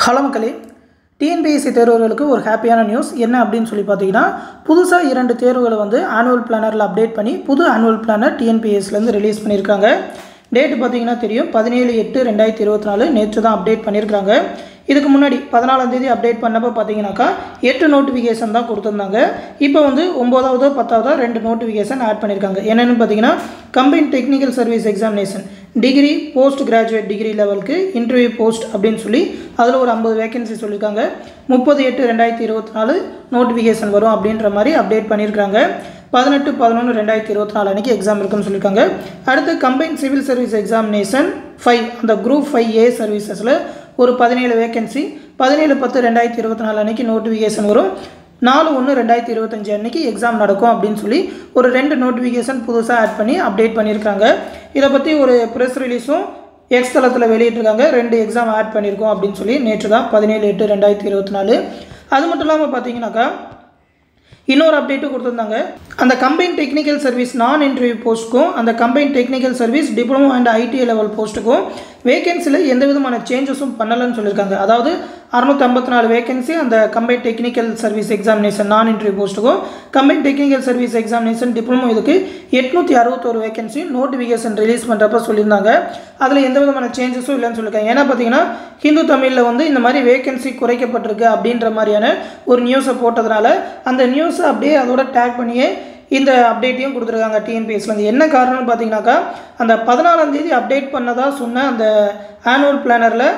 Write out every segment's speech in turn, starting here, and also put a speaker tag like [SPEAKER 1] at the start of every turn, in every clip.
[SPEAKER 1] hello மக்களே TNPSC தேர்வுகளுக்கு ஒரு ஹாப்பியான நியூஸ் என்ன அப்படின்னு சொல்லி பார்த்தீங்கன்னா புதுசாக இரண்டு தேர்வுகளை வந்து ஆனுவல் பிளானரில் அப்டேட் பண்ணி புது ஆனுவல் பிளானர் டிஎன்பிஎஸ்லேருந்து ரிலீஸ் பண்ணியிருக்காங்க டேட் பார்த்தீங்கன்னா தெரியும் பதினேழு எட்டு ரெண்டாயிரத்தி இருபத்தி நாலு நேற்று தான் அப்டேட் பண்ணியிருக்காங்க இதுக்கு முன்னாடி பதினாலாம் தேதி அப்டேட் பண்ணப்போ பார்த்தீங்கன்னாக்கா எட்டு நோட்டிஃபிகேஷன் தான் கொடுத்துருந்தாங்க இப்போ வந்து ஒம்போதாவதோ பத்தாவதோ ரெண்டு நோட்டிஃபிகேஷன் ஆட் பண்ணியிருக்காங்க என்னென்னு பார்த்தீங்கன்னா combine technical service examination degree post graduate degree லெவலுக்கு இன்டர்வியூ போஸ்ட் அப்படின்னு சொல்லி அதில் ஒரு ஐம்பது வேகன்சி சொல்லியிருக்காங்க முப்பது எட்டு ரெண்டாயிரத்தி இருபத்தி நாலு நோட்டிஃபிகேஷன் வரும் அப்படின்ற மாதிரி அப்டேட் பண்ணியிருக்காங்க பதினெட்டு பதினொன்று ரெண்டாயிரத்தி இருபத்தி நாலு அன்றைக்கி எக்ஸாம் இருக்குன்னு சொல்லியிருக்காங்க அடுத்து combine civil service examination five அந்த குரூப் ஃபைவ் ஏ சர்வீசஸில் ஒரு பதினேழு வேகன்சி பதினேழு பத்து ரெண்டாயிரத்தி இருபத்தி நாலு அன்றைக்கி நோட்டிஃபிகேஷன் வரும் நாலு ஒன்று ரெண்டாயிரத்தி இருபத்தஞ்சி அன்றைக்கி எக்ஸாம் நடக்கும் அப்படின்னு சொல்லி ஒரு ரெண்டு நோட்டிஃபிகேஷன் புதுசாக ஆட் பண்ணி அப்டேட் பண்ணியிருக்காங்க இதை பற்றி ஒரு ப்ரெஸ் ரிலீஸும் எக்ஸ் தளத்தில் வெளியிட்டிருக்காங்க ரெண்டு எக்ஸாம் ஆட் பண்ணியிருக்கோம் அப்படின்னு சொல்லி நேற்று தான் பதினேழு எட்டு ரெண்டாயிரத்தி இருபத்தி நாலு அது மட்டும் இல்லாமல் பார்த்தீங்கன்னாக்கா இன்னொரு அப்டேட்டும் கொடுத்துருந்தாங்க அந்த கம்பைன் டெக்னிக்கல் சர்வீஸ் நான் இன்டர்வியூ போஸ்ட்டுக்கும் அந்த combine technical service diploma and ITI level போஸ்ட்டுக்கும் வேகன்சியில் எந்த விதமான சேஞ்சஸும் பண்ணலைன்னு சொல்லியிருக்காங்க அதாவது அறுநூற்றி ஐம்பத்தி நாலு வேகன்சி அந்த கம்பைன் டெக்னிக்கல் சர்வீஸ் எக்ஸாமினேஷன் நான் இன்டர்வியூ போஸ்ட்டுக்கும் combine technical service examination diploma இதுக்கு எட்நூற்றி அறுபத்தோரு வேகன்சி நோட்டிஃபிகேஷன் ரிலீஸ் பண்ணுறப்ப சொல்லியிருந்தாங்க அதில் எந்த விதமான சேஞ்சஸும் இல்லைன்னு சொல்லியிருக்காங்க ஏன்னா பார்த்தீங்கன்னா ஹிந்து தமிழில் வந்து இந்த மாதிரி வேகன்சி குறைக்கப்பட்டிருக்கு அப்படின்ற மாதிரியான ஒரு நியூஸை போட்டதுனால அந்த நியூஸை அப்படியே அதோட டேக் பண்ணியே இந்த அப்டேட்டையும் கொடுத்துருக்காங்க டிஎன்பிஎஸ்லேருந்து என்ன காரணம்னு பார்த்தீங்கன்னாக்கா அந்த பதினாலாம் தேதி அப்டேட் பண்ணதாக சொன்ன அந்த ஆனுவல் பிளானரில்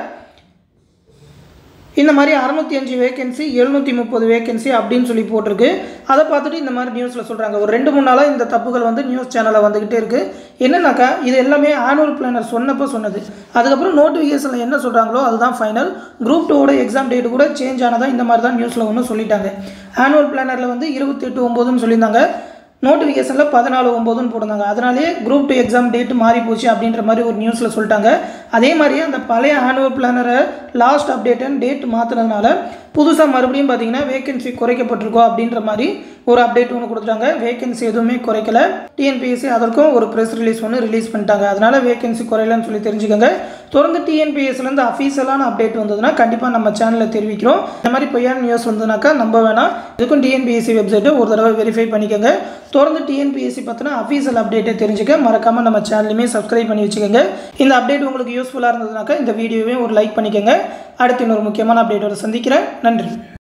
[SPEAKER 1] இந்த மாதிரி அறநூற்றி அஞ்சு வேகன்சி எழுநூற்றி முப்பது வேகன்சி அப்படின்னு சொல்லி போட்டிருக்கு அதை பார்த்துட்டு இந்த மாதிரி நியூஸில் சொல்கிறாங்க ஒரு ரெண்டு மூணு நாளாக இந்த தப்புகள் வந்து நியூஸ் சேனலில் வந்துக்கிட்டே இருக்குது என்னன்னாக்கா இது எல்லாமே ஆனுவல் பிளானர் சொன்னப்போ சொன்னது அதுக்கப்புறம் நோட்டிஃபிகேஷனில் என்ன சொல்கிறாங்களோ அதுதான் ஃபைனல் குரூப் டூவோட எக்ஸாம் டேட் கூட சேஞ்ச் ஆனதாக இந்த மாதிரி தான் நியூஸில் ஒன்று சொல்லிட்டாங்க ஆனுவல் பிளானரில் வந்து இருபத்தெட்டு ஒம்போதுன்னு சொல்லியிருந்தாங்க நோட்டிஃபிகேஷனில் பதினாலு ஒம்போதுன்னு போட்டிருந்தாங்க அதனாலேயே குரூப் டூ எக்ஸாம் டேட் மாறி போச்சு அப்படின்ற மாதிரி ஒரு நியூஸில் சொல்லிட்டாங்க அதே மாதிரியே அந்த பழைய ஆனுவல் பிளானரை லாஸ்ட் அப்டேட்டன் டேட் மாற்றினதுனால புதுசாக மறுபடியும் பார்த்தீங்கன்னா வேகன்சி குறைக்கப்பட்டிருக்கோம் அப்படின்ற மாதிரி ஒரு அப்டேட் ஒன்று கொடுத்துட்டாங்க வேகன்சி எதுவுமே குறைக்கல டிஎன்பிஎஸ்சி அதற்கும் ஒரு ப்ரெஸ் ரிலீஸ் ஒன்று ரிலீஸ் பண்ணிட்டாங்க அதனால் வேகன்சி குறையலன்னு சொல்லி தெரிஞ்சுக்கோங்க தொடர்ந்து டிஎன்பிஎஸ்சிலேருந்து அஃபீஷியலான அப்டேட் வந்ததுன்னா கண்டிப்பாக நம்ம சேனலில் தெரிவிக்கிறோம் இந்த மாதிரி பொய்யான நியூஸ் வந்ததுனாக்கா நம்ப வேணாம் இதுக்கும் டிஎன்பிஎஸ்சி வெப்சைட்டை ஒரு தடவை வெரிஃபை பண்ணிக்கோங்க தொடர்ந்து டிஎன்பிஎஸ்சி பற்றின அஃபீஷியல் அப்டேட்டை தெரிஞ்சுக்க மறக்காமல் நம்ம சேனலுமே சப்ஸ்கிரைப் பண்ணி வச்சுக்கோங்க இந்த அப்டேட் உங்களுக்கு யூஸ்ஃபுல்லாக இருந்ததுனாக்கா இந்த வீடியோவே ஒரு லைக் பண்ணிக்கோங்க அடுத்து இன்னொரு முக்கியமான அப்டேட்டோட சந்திக்கிறேன் நன்றி